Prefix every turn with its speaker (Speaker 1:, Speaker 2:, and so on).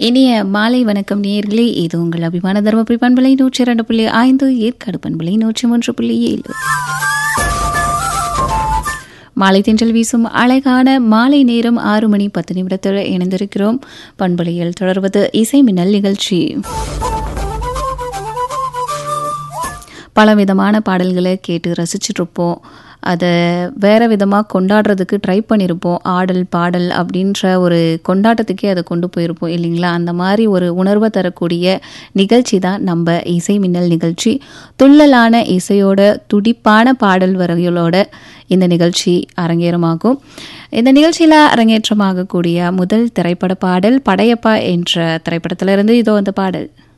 Speaker 1: இனிய மாலை வணக்கம் நேயர்களே இது உங்கள் அபிமான தர்மபுரி பண்பலை நூற்றி இரண்டு புள்ளி ஐந்து ஏற்காடு பண்பலை நூற்றி மூன்று புள்ளி ஏழு மாலை தென்றல் வீசும் அழகான மாலை நேரம் ஆறு மணி பத்து நிமிடத்தில் இணைந்திருக்கிறோம் பண்பலையில் தொடர்வது இசை மின்னல் நிகழ்ச்சி பலவிதமான பாடல்களை கேட்டு ரசிச்சுட்ருப்போம் அதை வேறு விதமாக கொண்டாடுறதுக்கு ட்ரை பண்ணியிருப்போம் ஆடல் பாடல் அப்படின்ற ஒரு கொண்டாட்டத்துக்கே அதை கொண்டு போயிருப்போம் இல்லைங்களா அந்த மாதிரி ஒரு உணர்வை தரக்கூடிய நிகழ்ச்சி தான் நம்ம இசை மின்னல் நிகழ்ச்சி துள்ளலான இசையோட துடிப்பான பாடல் வரைகளோட இந்த நிகழ்ச்சி அரங்கேறமாகும் இந்த நிகழ்ச்சியில் அரங்கேற்றமாகக்கூடிய முதல் திரைப்பட பாடல் படையப்பா என்ற திரைப்படத்திலிருந்து இதோ அந்த பாடல்